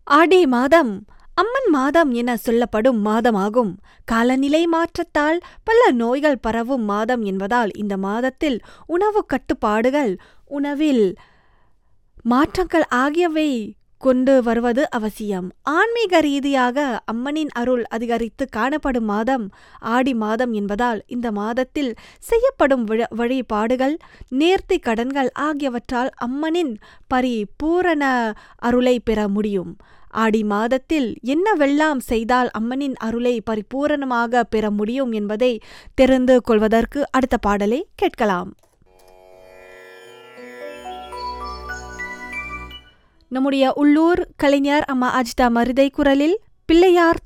ஆடி மாதம் அம்மன் மாதம் என சொல்லப்படும் மாதமாகும் காலநிலை மாற்றத்தால் பல நோய்கள் பரவும் மாதம் என்பதால் இந்த மாதத்தில் உணவு கட்டுப்பாடுகள் உணவில் மாற்றங்கள் ஆகியவை கொண்டு வருவது அவசியம் ஆன்மீக ரீதியாக அம்மனின் அருள் அதிகரித்து காணப்படும் மாதம் ஆடி மாதம் என்பதால் இந்த மாதத்தில் செய்யப்படும் விழ- வழிபாடுகள் நேர்த்தி கடன்கள் ஆகியவற்றால் அம்மனின் பரிபூரண அருளை பெற முடியும் ஆடி மாதத்தில் என்னவெல்லாம் செய்தால் அம்மனின் அருளை பரிபூரணமாக பெற முடியும் என்பதை தெரிந்து கொள்வதற்கு அடுத்த பாடலை கேட்கலாம் நம்முடைய உள்ளூர் கலைஞர் அம்மா அஜிதா மருதை குரலில் பிள்ளையார்